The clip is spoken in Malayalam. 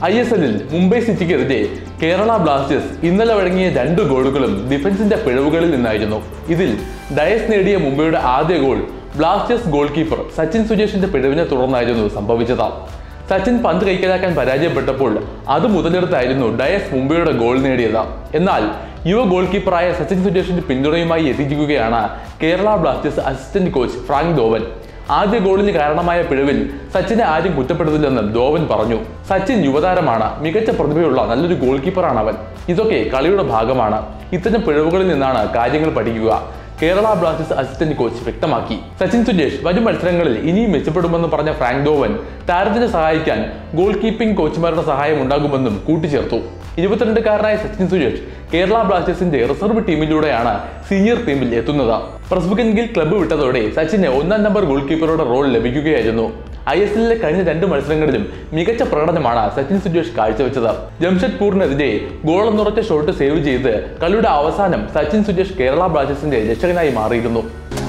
ഐ എസ് എല്ലിൽ മുംബൈ സിറ്റിക്കെതിരെ കേരള ബ്ലാസ്റ്റേഴ്സ് ഇന്നലെ വഴങ്ങിയ രണ്ട് ഗോളുകളും ഡിഫൻസിന്റെ പിഴവുകളിൽ നിന്നായിരുന്നു ഇതിൽ ഡയസ് നേടിയ മുംബൈയുടെ ആദ്യ goal Blasters goalkeeper Sachin സുജേഷിന്റെ പിഴവിനെ തുടർന്നായിരുന്നു സംഭവിച്ചത് സച്ചിൻ പന്ത് കൈക്കലാക്കാൻ പരാജയപ്പെട്ടപ്പോൾ അത് മുതലെടുത്തായിരുന്നു ഡയസ് മുംബൈയുടെ ഗോൾ നേടിയത് എന്നാൽ യുവ ഗോൾ കീപ്പറായ സച്ചിൻ സുജേഷിന്റെ പിന്തുണയുമായി എത്തിക്കുകയാണ് Kerala Blasters assistant coach Frank Dauwen ആദ്യ ഗോളിന് കാരണമായ പിഴവിൽ സച്ചിനെ ആരും കുറ്റപ്പെടുത്തില്ലെന്നും ധോവൻ പറഞ്ഞു സച്ചിൻ യുവതാരമാണ് മികച്ച പ്രതിഭയുള്ള നല്ലൊരു ഗോൾ കീപ്പറാണ് അവൻ ഇതൊക്കെ കളിയുടെ ഭാഗമാണ് ഇത്തരം പിഴവുകളിൽ നിന്നാണ് കാര്യങ്ങൾ പഠിക്കുക കേരള ബ്ലാസ്റ്റേഴ്സ് അസിസ്റ്റന്റ് കോച്ച് വ്യക്തമാക്കി സച്ചിൻ സുജേഷ് വരും മത്സരങ്ങളിൽ ഇനിയും മെച്ചപ്പെടുമെന്ന് പറഞ്ഞ ഫ്രാങ്ക് ധോവൻ താരത്തിനെ സഹായിക്കാൻ ഗോൾ കീപ്പിംഗ് കോച്ചുമാരുടെ സഹായം ഉണ്ടാകുമെന്നും കൂട്ടിച്ചേർത്തു ഇരുപത്തിരണ്ടുകാരനായ സച്ചിൻ സുജേഷ് കേരള ബ്ലാസ്റ്റേഴ്സിന്റെ റിസർവ് ടീമിലൂടെയാണ് സീനിയർ ടീമിൽ എത്തുന്നത് പ്രസ്ബുക്കൻ ഗിൽ ക്ലബ്ബ് വിട്ടതോടെ സച്ചിന് ഒന്നാം നമ്പർ ഗോൾ കീപ്പറുടെ റോൾ ലഭിക്കുകയായിരുന്നു ഐ എസ് എല്ലിലെ കഴിഞ്ഞ രണ്ട് മത്സരങ്ങളിലും മികച്ച പ്രകടനമാണ് സച്ചിൻ സുജേഷ് കാഴ്ചവെച്ചത് ജംഷഡ്പൂരിനെതിരെ ഗോളെന്നുറച്ച ഷോട്ട് സേവ് ചെയ്ത് കളിയുടെ അവസാനം സച്ചിൻ സുജേഷ് കേരള ബ്ലാസ്റ്റേഴ്സിന്റെ രക്ഷകനായി മാറിയിരുന്നു